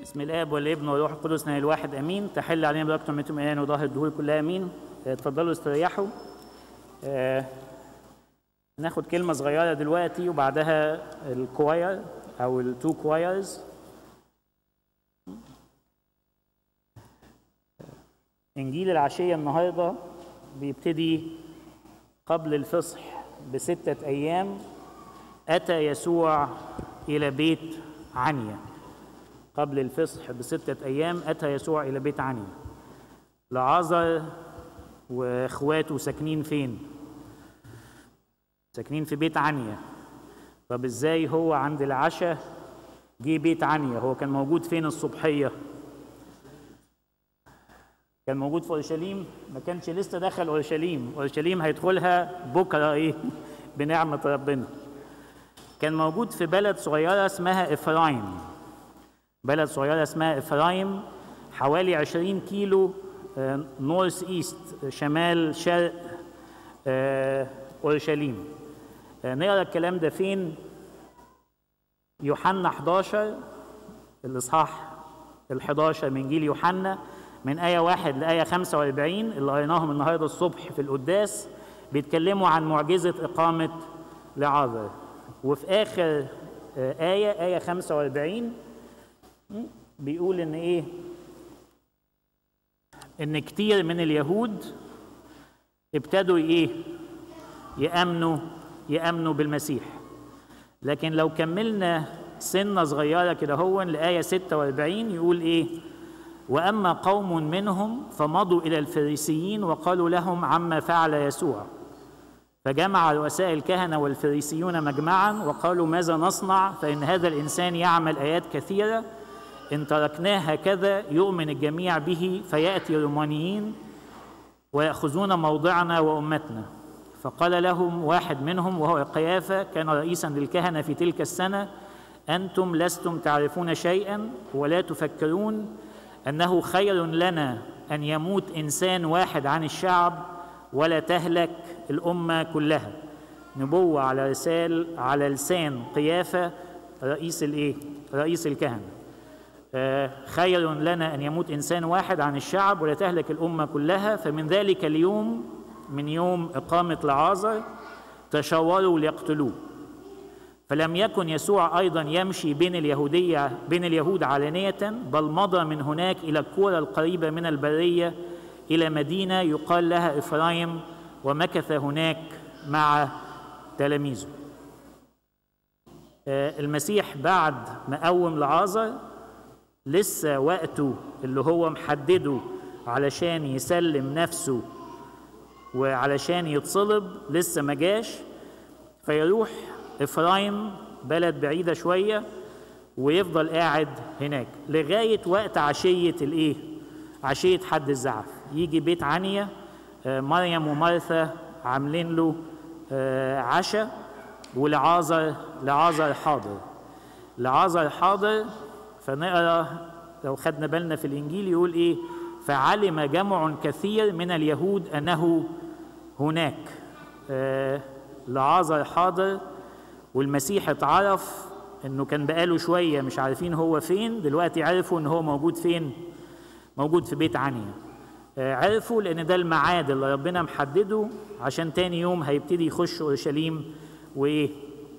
بسم الاب والابن والروح القدس نهي الواحد امين تحل علينا بركه ميتم ايان وظهر الدهور كلها امين آه، اتفضلوا استريحوا آه، ناخد كلمه صغيره دلوقتي وبعدها الكواير او التو كوايرز انجيل العشيه النهارده بيبتدي قبل الفصح بسته ايام اتى يسوع الى بيت عنيا قبل الفصح بستة أيام أتى يسوع إلى بيت عنيا لعازر وإخواته ساكنين فين؟ ساكنين في بيت عنيا طب إزاي هو عند العشاء جه بيت عنيا هو كان موجود فين الصبحية؟ كان موجود في أورشليم ما كانش لسه دخل أورشليم أورشليم هيدخلها بكرة إيه بنعمة ربنا كان موجود في بلد صغيرة اسمها إفرايم بلد صغيرة اسمها إفرايم حوالي 20 كيلو نورث إيست شمال شرق آه، أورشليم آه، نقرا الكلام ده فين؟ يوحنا 11 الإصحاح ال 11 من جيل يوحنا من آية 1 لآية 45 اللي قريناهم النهارده الصبح في القداس بيتكلموا عن معجزة إقامة لعازر وفي آخر آه، آية آية 45 بيقول ان ايه ان كتير من اليهود ابتدوا ايه يامنوا يامنوا بالمسيح لكن لو كملنا سنه صغيره كده هو لايه 46 يقول ايه واما قوم منهم فمضوا الى الفريسيين وقالوا لهم عما فعل يسوع فجمع رؤساء الكهنه والفريسيون مجمعا وقالوا ماذا نصنع فان هذا الانسان يعمل ايات كثيره إن تركناه هكذا يؤمن الجميع به فيأتي رومانيين ويأخذون موضعنا وأمتنا فقال لهم واحد منهم وهو قيافة كان رئيسا للكهنة في تلك السنة أنتم لستم تعرفون شيئا ولا تفكرون أنه خير لنا أن يموت إنسان واحد عن الشعب ولا تهلك الأمة كلها نبوة على رسال على لسان قيافة رئيس الإيه؟ رئيس الكهنة آه، خير لنا أن يموت إنسان واحد عن الشعب ولا تهلك الأمة كلها فمن ذلك اليوم من يوم إقامة لعازر تشاوروا ليقتلوه فلم يكن يسوع أيضا يمشي بين اليهودية بين اليهود علانية بل مضى من هناك إلى الكورة القريبة من البرية إلى مدينة يقال لها إفرايم ومكث هناك مع تلاميذه آه، المسيح بعد ما قوم لعازر لسه وقته اللي هو محدده علشان يسلم نفسه وعلشان يتصلب لسه ما جاش فيروح افرايم بلد بعيده شويه ويفضل قاعد هناك لغايه وقت عشيه الايه عشيه حد الزعف يجي بيت عنيا آه، مريم ومرثا عاملين له آه، عشاء ولعازر لعازر حاضر لعازر حاضر فنقرا لو خدنا بالنا في الانجيل يقول ايه فعلم جمع كثير من اليهود انه هناك آه لعازر حاضر والمسيح اتعرف انه كان بقاله شويه مش عارفين هو فين دلوقتي عرفوا ان هو موجود فين موجود في بيت عنيا آه عرفوا لان ده الميعاد اللي ربنا محدده عشان تاني يوم هيبتدي يخش اورشليم وايه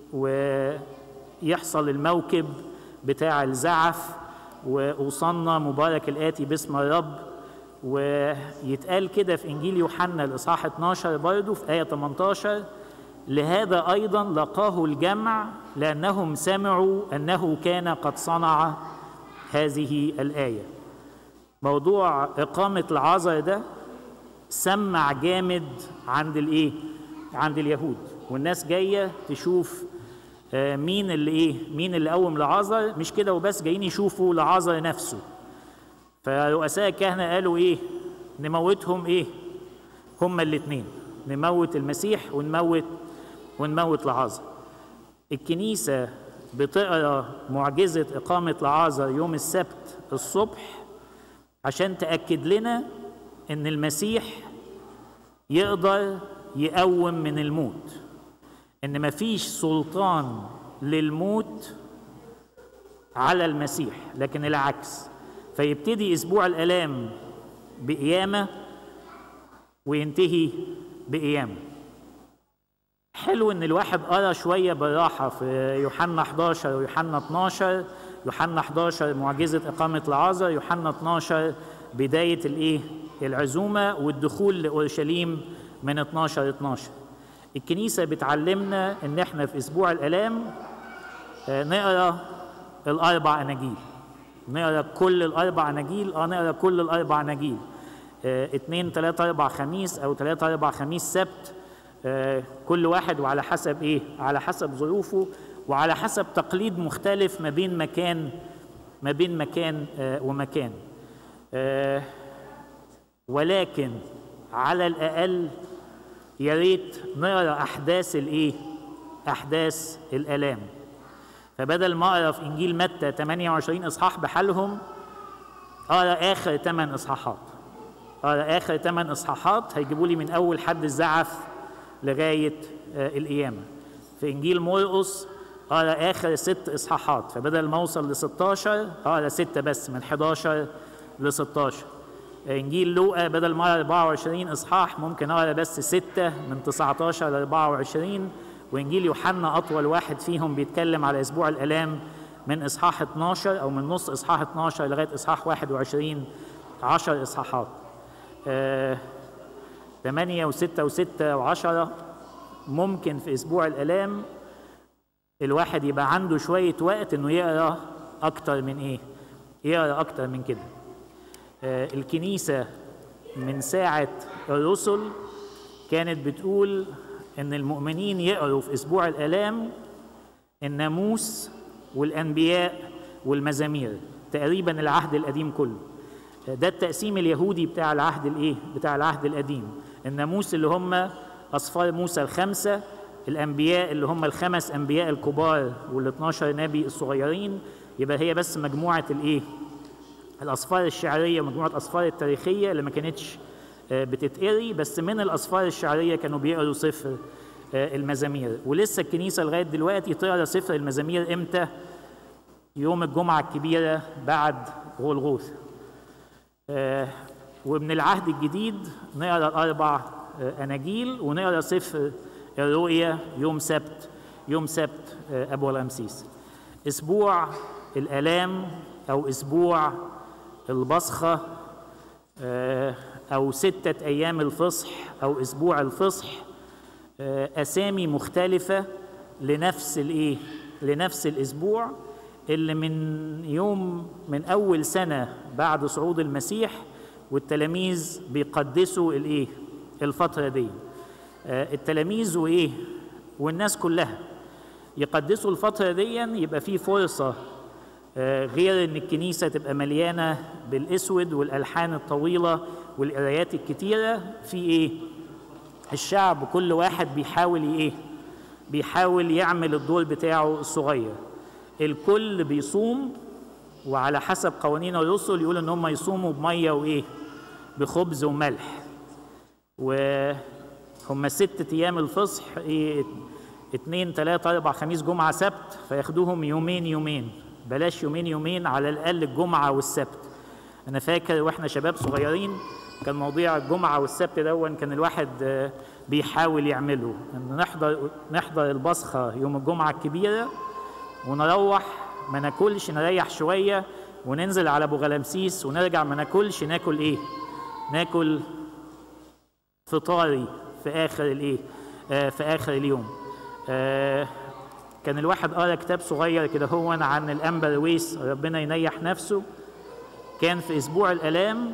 ويحصل الموكب بتاع الزعف وأوصلنا مبارك الآتي باسم الرب ويتقال كده في إنجيل يوحنا الإصحاح 12 برضه في آية 18 لهذا أيضا لقاه الجمع لأنهم سمعوا أنه كان قد صنع هذه الآية موضوع إقامة العذر ده سمع جامد عند الإيه؟ عند اليهود والناس جاية تشوف آه، مين اللي ايه مين اللي قوم لعازر مش كده وبس جايين يشوفوا لعازر نفسه فرؤساء الكهنه قالوا ايه نموتهم ايه هما الاثنين نموت المسيح ونموت ونموت لعازر الكنيسه بتقرا معجزه اقامه لعازر يوم السبت الصبح عشان تاكد لنا ان المسيح يقدر يقوم من الموت ان مفيش سلطان للموت على المسيح لكن العكس فيبتدي اسبوع الالام بقيامه وينتهي بقيامه حلو ان الواحد قرا شويه بالراحه في يوحنا 11 ويوحنا 12 يوحنا 11 معجزه اقامه العازر يوحنا 12 بدايه الايه العزومه والدخول لاورشليم من 12 12 الكنيسه بتعلمنا ان احنا في اسبوع الالام آه، نقرا الاربع اناجيل نقرا كل الاربع اناجيل اه نقرا كل الاربع اناجيل آه، اتنين تلاتة أربع خميس أو تلاتة أربع خميس سبت آه، كل واحد وعلى حسب إيه؟ على حسب ظروفه وعلى حسب تقليد مختلف ما بين مكان ما بين مكان آه، ومكان آه، ولكن على الأقل يا ريت نقرا أحداث الإيه؟ أحداث الآلام فبدل ما أقرا في إنجيل متى 28 إصحاح بحالهم أقرا آخر 8 إصحاحات أقرا آخر 8 إصحاحات هيجيبوا لي من أول حد الزعف لغاية آه، القيامة في إنجيل مرقس أقرا آخر ست إصحاحات فبدل ما أوصل ل 16 أقرا ستة بس من 11 ل 16 إنجيل لوقا بدل ما أقرا 24 إصحاح ممكن أقرا بس ستة من 19 ل 24 وإنجيل يوحنا أطول واحد فيهم بيتكلم على أسبوع الآلام من إصحاح 12 أو من نص إصحاح 12 لغاية إصحاح 21 10 إصحاحات آه، ثمانية وستة وستة وعشرة ممكن في أسبوع الآلام الواحد يبقى عنده شوية وقت إنه يقرأ أكتر من إيه؟ يقرأ أكتر من كده. آه، الكنيسة من ساعة الرسل كانت بتقول إن المؤمنين يقروا في أسبوع الآلام الناموس والأنبياء والمزامير تقريبا العهد القديم كله. ده التقسيم اليهودي بتاع العهد الايه؟ بتاع العهد القديم. الناموس اللي هم اصفار موسى الخمسه، الانبياء اللي هم الخمس انبياء الكبار وال 12 نبي الصغيرين، يبقى هي بس مجموعه الايه؟ الاصفار الشعريه ومجموعه الاصفار التاريخيه اللي ما كانتش آه، بتتقري بس من الاصفار الشعريه كانوا بيقروا سفر آه، المزامير ولسه الكنيسه لغايه دلوقتي تقرا سفر المزامير امتى؟ يوم الجمعه الكبيره بعد غلغوث آه، ومن العهد الجديد نقرا الاربع آه، اناجيل ونقرا سفر الرؤيا يوم سبت يوم سبت آه، ابو الامسيس اسبوع الالام او اسبوع البصخه آه، او سته ايام الفصح او اسبوع الفصح آه، اسامي مختلفه لنفس الايه لنفس الاسبوع اللي من يوم من اول سنه بعد صعود المسيح والتلاميذ بيقدسوا الايه الفتره دي آه، التلاميذ وايه والناس كلها يقدسوا الفتره دي يبقى في فرصه آه، غير ان الكنيسه تبقى مليانه بالاسود والالحان الطويله والقرايات الكتيره في ايه الشعب كل واحد بيحاول ايه بيحاول يعمل الدور بتاعه الصغير الكل بيصوم وعلى حسب قوانين الرسل يقول ان هم يصوموا بميه وايه بخبز وملح وهم ستة ايام الفصح ايه اتنين تلاتة اربع خميس جمعة سبت فياخدوهم يومين يومين بلاش يومين يومين على الاقل الجمعة والسبت انا فاكر واحنا شباب صغيرين كان موضوع الجمعة والسبت دون كان الواحد آه، بيحاول يعمله ان نحضر نحضر البصخة يوم الجمعة الكبيرة ونروح ما ناكلش نريح شويه وننزل على ابو غلامسيس ونرجع ما ناكلش ناكل ايه؟ ناكل فطاري في اخر الايه؟ آه في اخر اليوم. آه كان الواحد قرا كتاب صغير كده هو عن الانبا رويس ربنا ينيح نفسه كان في اسبوع الالام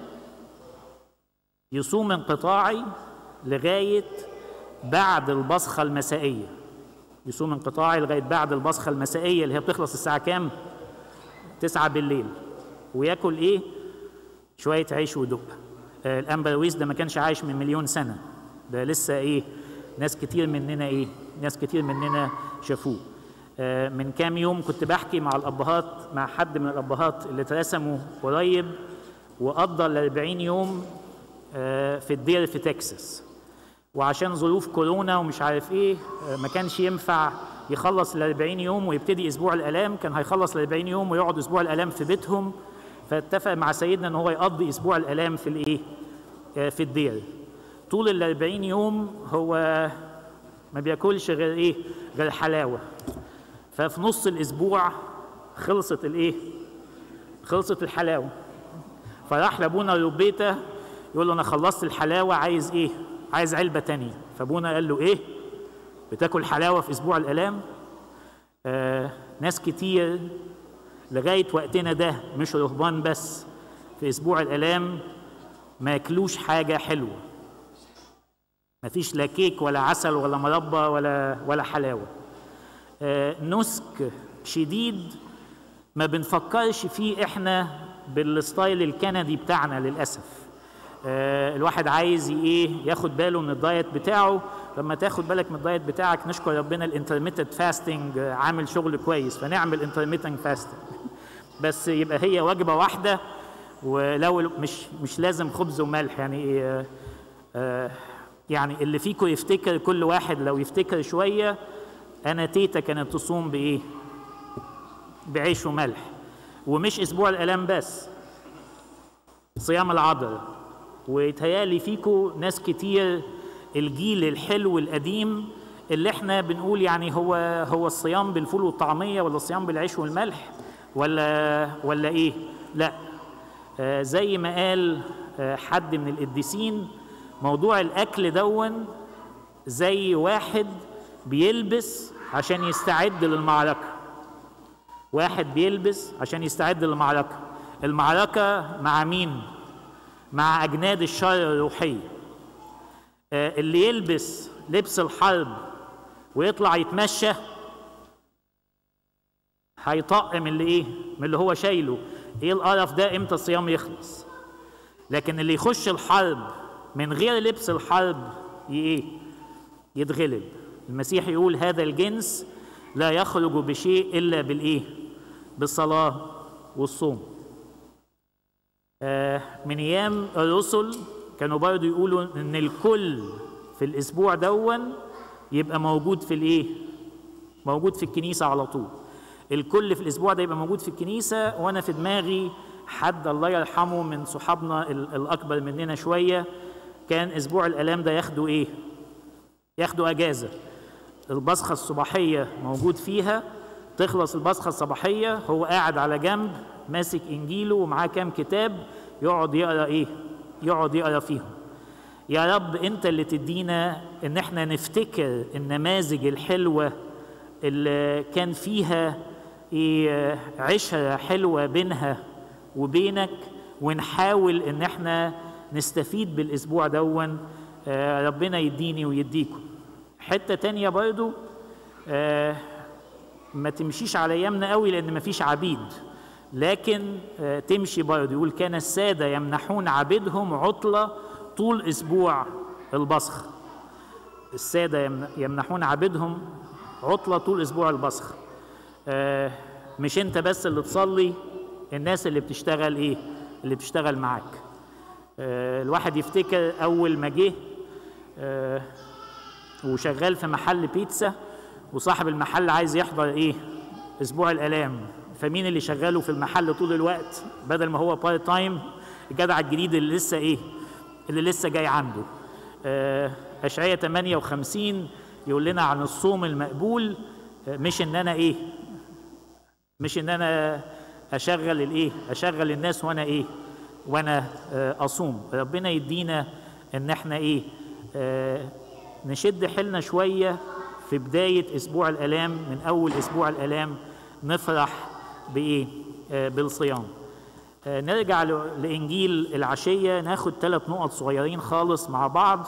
يصوم انقطاعي لغايه بعد البصخه المسائيه يصوم انقطاعي لغايه بعد البصخه المسائيه اللي هي بتخلص الساعه كام؟ 9 بالليل وياكل ايه؟ شويه عيش ودق آه الانبا لويس ده ما كانش عايش من مليون سنه ده لسه ايه؟ ناس كتير مننا ايه؟ ناس كتير مننا شافوه آه من كام يوم كنت بحكي مع الابهات مع حد من الابهات اللي اترسموا قريب وقضى ال 40 يوم آه في الدير في تكساس وعشان ظروف كورونا ومش عارف ايه آه، ما كانش ينفع يخلص ال 40 يوم ويبتدي اسبوع الالام كان هيخلص ال 40 يوم ويقعد اسبوع الالام في بيتهم فاتفق مع سيدنا ان هو يقضي اسبوع الالام في الايه آه، في الدير طول ال 40 يوم هو ما بياكلش غير ايه غير حلاوه ففي نص الاسبوع خلصت الايه خلصت الحلاوه فراح لابونا روبيتا يقول له انا خلصت الحلاوه عايز ايه عايز علبه تانية فابونا قال له ايه بتاكل حلاوه في اسبوع الالام آه ناس كتير لغايه وقتنا ده مش رهبان بس في اسبوع الالام ما ياكلوش حاجه حلوه مفيش لا كيك ولا عسل ولا مربى ولا ولا حلاوه آه نسك شديد ما بنفكرش فيه احنا بالستايل الكندي بتاعنا للاسف آه الواحد عايز ايه ياخد باله من الدايت بتاعه لما تاخد بالك من الدايت بتاعك نشكر ربنا الانترميتد فاستنج عامل شغل كويس فنعمل انترميتنج فاستنج بس يبقى هي وجبه واحده ولو مش مش لازم خبز وملح يعني آه آه يعني اللي فيكم يفتكر كل واحد لو يفتكر شويه انا تيتا كانت تصوم بايه بعيش وملح ومش اسبوع الالام بس صيام العذراء ويتهيالي فيكم ناس كتير الجيل الحلو القديم اللي احنا بنقول يعني هو هو الصيام بالفول والطعميه ولا الصيام بالعيش والملح ولا ولا ايه لا آه زي ما قال آه حد من القديسين موضوع الاكل دون زي واحد بيلبس عشان يستعد للمعركه واحد بيلبس عشان يستعد للمعركه المعركه مع مين مع اجناد الشر الروحيه آه اللي يلبس لبس الحرب ويطلع يتمشى هيطقم اللي ايه من اللي هو شايله ايه القرف ده امتى الصيام يخلص لكن اللي يخش الحرب من غير لبس الحرب ايه يتغلب المسيح يقول هذا الجنس لا يخرج بشيء الا بالايه بالصلاه والصوم آه من ايام الرسل كانوا برضو يقولوا ان الكل في الاسبوع دون يبقى موجود في الايه موجود في الكنيسه على طول الكل في الاسبوع ده يبقى موجود في الكنيسه وانا في دماغي حد الله يرحمه من صحابنا الاكبر مننا شويه كان اسبوع الالام ده ياخدوا ايه ياخدوا اجازه البصخه الصباحيه موجود فيها تخلص البصخه الصباحيه هو قاعد على جنب ماسك انجيله ومعاه كام كتاب يقعد يقرا ايه يقعد يقرا فيهم يا رب انت اللي تدينا ان احنا نفتكر النماذج الحلوه اللي كان فيها إيه عشره حلوه بينها وبينك ونحاول ان احنا نستفيد بالاسبوع دون آه ربنا يديني ويديكم حته تانية برضو آه ما تمشيش على ايامنا قوي لان ما فيش عبيد لكن آه تمشي برضو يقول كان الساده يمنحون عبيدهم عطله طول اسبوع البصخ الساده يمنحون عبيدهم عطله طول اسبوع البصخ آه مش انت بس اللي تصلي الناس اللي بتشتغل ايه اللي بتشتغل معاك آه الواحد يفتكر اول ما جه آه وشغال في محل بيتزا وصاحب المحل عايز يحضر ايه اسبوع الالام فمين اللي شغاله في المحل طول الوقت بدل ما هو بارت تايم الجدع الجديد اللي لسه ايه اللي لسه جاي عنده آه اشعياء 58 يقول لنا عن الصوم المقبول آه مش ان انا ايه مش ان انا اشغل الايه اشغل الناس وانا ايه وانا آه اصوم ربنا يدينا ان احنا ايه آه نشد حيلنا شويه في بدايه اسبوع الالام من اول اسبوع الالام نفرح بايه آه بالصيام آه نرجع لانجيل العشيه ناخد ثلاث نقط صغيرين خالص مع بعض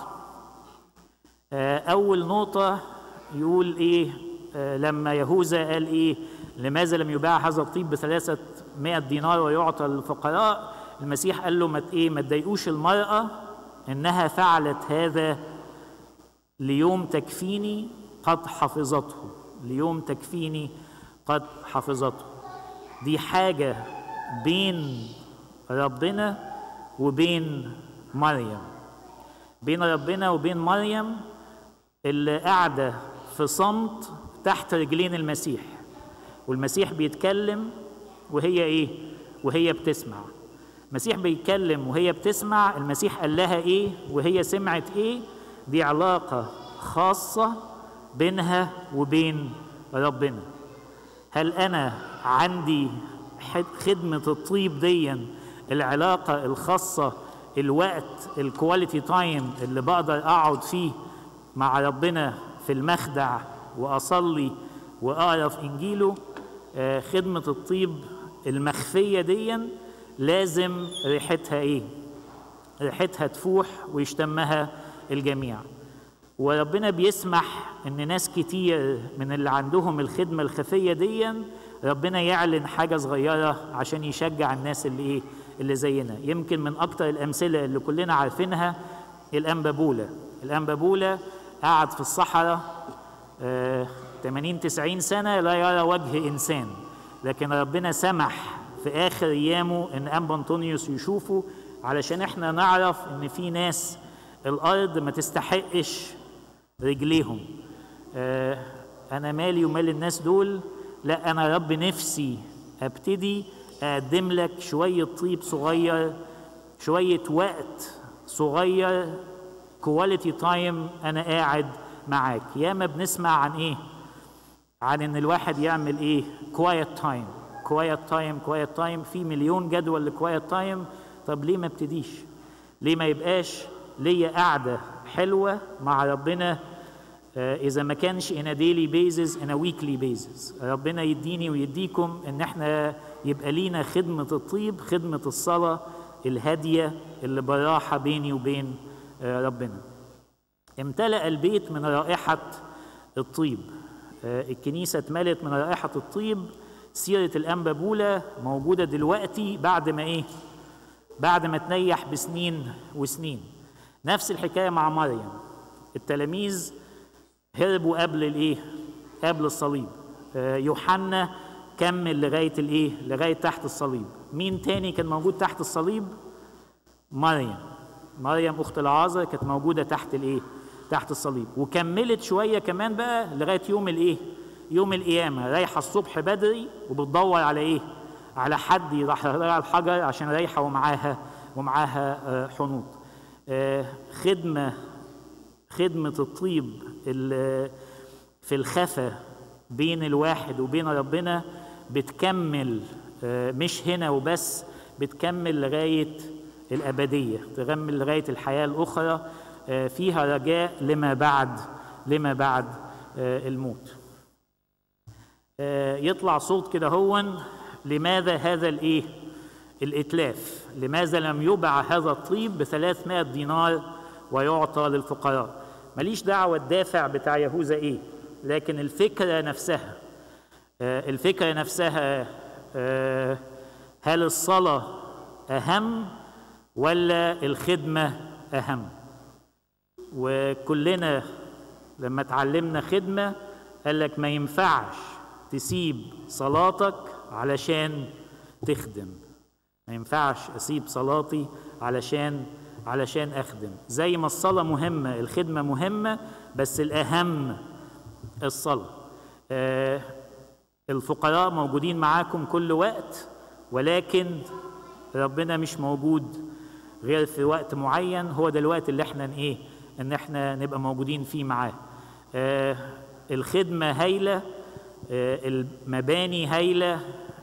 آه اول نقطه يقول ايه آه لما يهوذا قال ايه لماذا لم يباع هذا الطيب بثلاثة مئة دينار ويعطى للفقراء المسيح قال له ما ايه ما تضايقوش المرأة انها فعلت هذا ليوم تكفيني قد حفظته ليوم تكفيني قد حفظته دي حاجة بين ربنا وبين مريم بين ربنا وبين مريم اللي قاعدة في صمت تحت رجلين المسيح والمسيح بيتكلم وهي ايه وهي بتسمع المسيح بيتكلم وهي بتسمع المسيح قال لها ايه وهي سمعت ايه دي علاقة خاصة بينها وبين ربنا هل انا عندي خدمة الطيب ديا العلاقة الخاصة الوقت الكواليتي تايم اللي بقدر اقعد فيه مع ربنا في المخدع واصلي واقرا في انجيله آه خدمة الطيب المخفية ديا لازم ريحتها ايه ريحتها تفوح ويشتمها الجميع وربنا بيسمح ان ناس كتير من اللي عندهم الخدمه الخفيه دي ربنا يعلن حاجه صغيره عشان يشجع الناس اللي ايه اللي زينا يمكن من اكتر الامثله اللي كلنا عارفينها الانبابوله الانبابوله قعد في الصحراء آه 80 90 سنه لا يرى وجه انسان لكن ربنا سمح في اخر ايامه ان انبا انطونيوس يشوفه علشان احنا نعرف ان في ناس الارض ما تستحقش رجليهم آه انا مالي ومال الناس دول لا انا رب نفسي ابتدي اقدم لك شويه طيب صغير شويه وقت صغير كواليتي تايم انا قاعد معاك ياما بنسمع عن ايه عن ان الواحد يعمل ايه كوايت تايم كوايت تايم كوايت تايم في مليون جدول لكوايت تايم طب ليه ما ابتديش ليه ما يبقاش ليا قعده حلوه مع ربنا اذا ما كانش in a daily basis in a weekly basis ربنا يديني ويديكم ان احنا يبقى لينا خدمه الطيب خدمه الصلاه الهاديه اللي براحه بيني وبين ربنا امتلأ البيت من رائحه الطيب الكنيسه اتملت من رائحه الطيب سيره الانبابوله موجوده دلوقتي بعد ما ايه بعد ما تنيح بسنين وسنين نفس الحكايه مع مريم التلاميذ هربوا قبل الايه قبل الصليب يوحنا كمل لغايه الايه لغايه تحت الصليب مين تاني كان موجود تحت الصليب مريم مريم اخت العازر كانت موجوده تحت الايه تحت الصليب وكملت شويه كمان بقى لغايه يوم الايه يوم القيامه رايحه الصبح بدري وبتدور على ايه على حد يروح على الحجر عشان رايحه ومعاها ومعاها حنوط خدمه خدمه الطيب في الخفا بين الواحد وبين ربنا بتكمل مش هنا وبس بتكمل لغايه الابديه تكمل لغايه الحياه الاخرى فيها رجاء لما بعد لما بعد الموت يطلع صوت كده هون لماذا هذا الايه الاتلاف لماذا لم يباع هذا الطيب ب 300 دينار ويعطى للفقراء ماليش دعوه الدافع بتاع يهوذا ايه لكن الفكره نفسها الفكره نفسها هل الصلاه اهم ولا الخدمه اهم وكلنا لما اتعلمنا خدمه قال لك ما ينفعش تسيب صلاتك علشان تخدم ما ينفعش اسيب صلاتي علشان علشان اخدم زي ما الصلاه مهمه الخدمه مهمه بس الاهم الصلاه آه الفقراء موجودين معاكم كل وقت ولكن ربنا مش موجود غير في وقت معين هو ده الوقت اللي احنا ايه ان احنا نبقى موجودين فيه معاه آه الخدمه هايله آه المباني هايله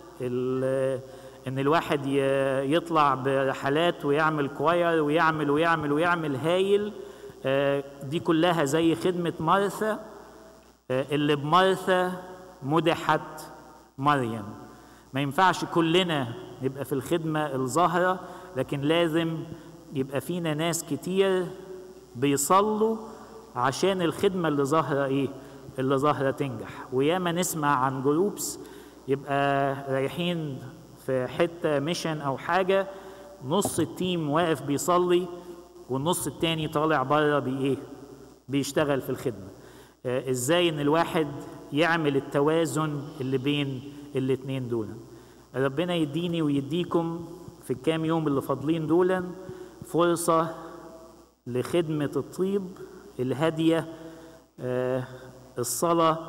ان الواحد يطلع برحلات ويعمل كواير ويعمل ويعمل ويعمل هايل دي كلها زي خدمة مرثا اللي بمرثا مدحت مريم ما ينفعش كلنا نبقى في الخدمة الظاهرة لكن لازم يبقى فينا ناس كتير بيصلوا عشان الخدمة اللي ظاهرة ايه اللي ظاهرة تنجح وياما نسمع عن جروبس يبقى رايحين في حته ميشن او حاجه نص التيم واقف بيصلي والنص التاني طالع بره بايه بيشتغل في الخدمه آه ازاي ان الواحد يعمل التوازن اللي بين الاتنين دول ربنا يديني ويديكم في الكام يوم اللي فاضلين دول فرصه لخدمه الطيب الهاديه آه الصلاه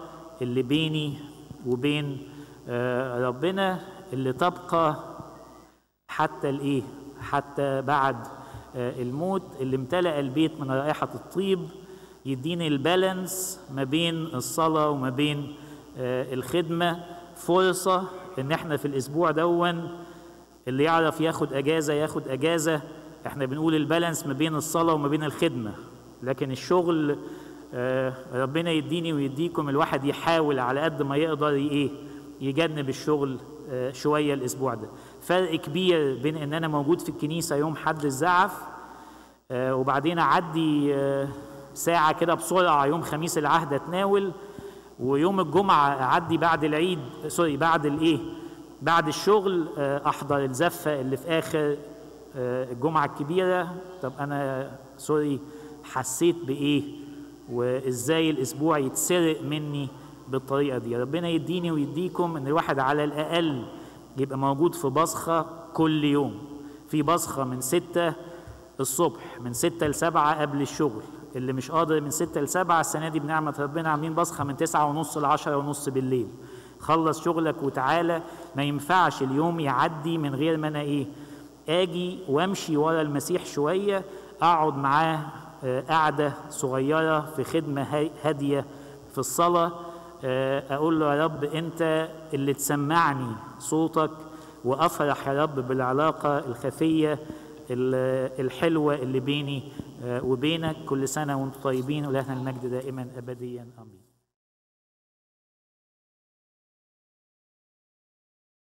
اللي بيني وبين آه، ربنا اللي تبقى حتى الايه حتى بعد آه، الموت اللي امتلأ البيت من رائحة الطيب يديني البالانس ما بين الصلاة وما بين آه، الخدمة فرصة ان احنا في الاسبوع دون اللي يعرف ياخد اجازة ياخد اجازة احنا بنقول البالانس ما بين الصلاة وما بين الخدمة لكن الشغل آه، ربنا يديني ويديكم الواحد يحاول على قد ما يقدر ايه يجنب الشغل آه، شوية الاسبوع ده فرق كبير بين ان انا موجود في الكنيسة يوم حد الزعف آه، وبعدين اعدي آه، ساعة كده بسرعة يوم خميس العهد اتناول ويوم الجمعة اعدي بعد العيد سوري بعد الايه بعد الشغل آه، احضر الزفة اللي في اخر آه، الجمعة الكبيرة طب انا سوري حسيت بايه وازاي الاسبوع يتسرق مني بالطريقة دي ربنا يديني ويديكم ان الواحد على الاقل يبقى موجود في بصخة كل يوم في بصخة من ستة الصبح من ستة لسبعة قبل الشغل اللي مش قادر من ستة لسبعة السنة دي بنعمة ربنا عاملين بصخة من تسعة ونص لعشرة ونص بالليل خلص شغلك وتعالى ما ينفعش اليوم يعدي من غير ما انا ايه اجي وامشي ورا المسيح شوية اقعد معاه آه، قعدة صغيرة في خدمة هاي- هادية في الصلاة آه، اقول له يا رب انت اللي تسمعني صوتك وافرح يا رب بالعلاقة الخفية ال- الحلوة اللي بيني آه، وبينك كل سنة وانتم طيبين ولهنا المجد دائما أبديا آمين